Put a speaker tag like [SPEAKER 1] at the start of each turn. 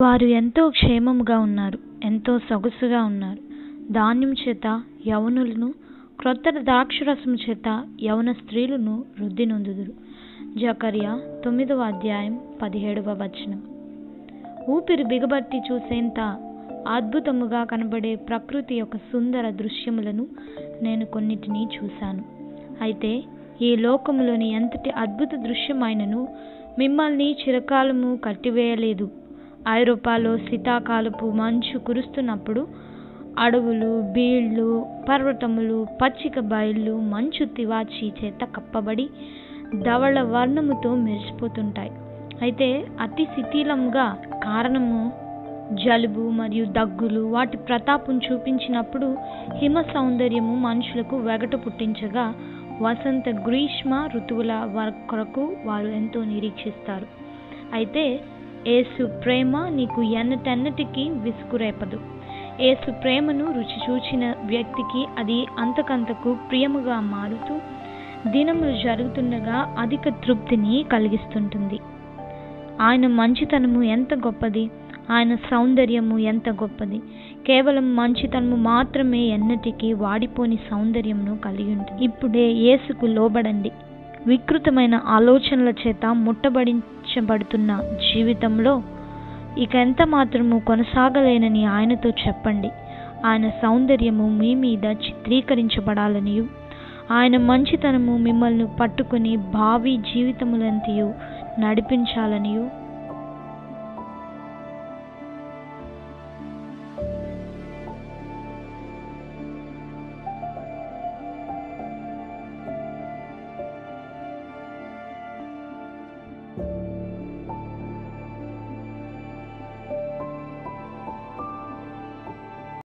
[SPEAKER 1] వారు ఎంతో క్షేమముగా ఉన్నారు ఎంతో సొగసుగా ఉన్నారు ధాన్యం చేత యవనులను క్రొత్త ద్రాక్షరసము చేత యవన స్త్రీలను వృద్ధి నొందుదురు జకర్య తొమ్మిదవ అధ్యాయం పదిహేడవ వచనం ఊపిరి బిగబట్టి చూసేంత అద్భుతముగా కనబడే ప్రకృతి యొక్క సుందర దృశ్యములను నేను కొన్నిటిని చూశాను అయితే ఈ లోకములోని ఎంతటి అద్భుత దృశ్యమైనను మిమ్మల్ని చిరకాలము కట్టివేయలేదు ఐరోపాలో శీతాకాలపు మంచు కురుస్తున్నప్పుడు అడవులు బీళ్లు పర్వతములు పచ్చిక బయళ్ళు మంచు తివాచి చేత కప్పబడి ధవళ వర్ణముతో మెరిసిపోతుంటాయి అయితే అతి శిథిలంగా కారణము జలుబు మరియు దగ్గులు వాటి ప్రతాపం చూపించినప్పుడు హిమ సౌందర్యము మనుషులకు వెగట పుట్టించగా వసంత గ్రీష్మ ఋతువుల వర- కొరకు వారు ఎంతో నిరీక్షిస్తారు అయితే ఏసు ప్రేమ నీకు ఎన్నటెన్నటికీ విసుగురేపదు ఏసు ప్రేమను రుచి చూచిన వ్యక్తికి అది అంతకంతకు ప్రియముగా మారుతూ దినములు జరుగుతుండగా అధిక తృప్తిని కలిగిస్తుంటుంది ఆయన మంచితనము ఎంత గొప్పది ఆయన సౌందర్యము ఎంత గొప్పది కేవలం మంచితనము మాత్రమే ఎన్నటికీ వాడిపోని సౌందర్యమును కలిగి ఉంటుంది ఇప్పుడే యేసుకు లోబడండి వికృతమైన ఆలోచనల చేత ముట్టబడించబడుతున్న జీవితంలో ఇక ఎంత మాత్రము కొనసాగలేనని ఆయనతో చెప్పండి ఆయన సౌందర్యము మీ మీద చిత్రీకరించబడాలనియు ఆయన మంచితనము మిమ్మల్ని పట్టుకుని భావి జీవితములంతయు నడిపించాలనియు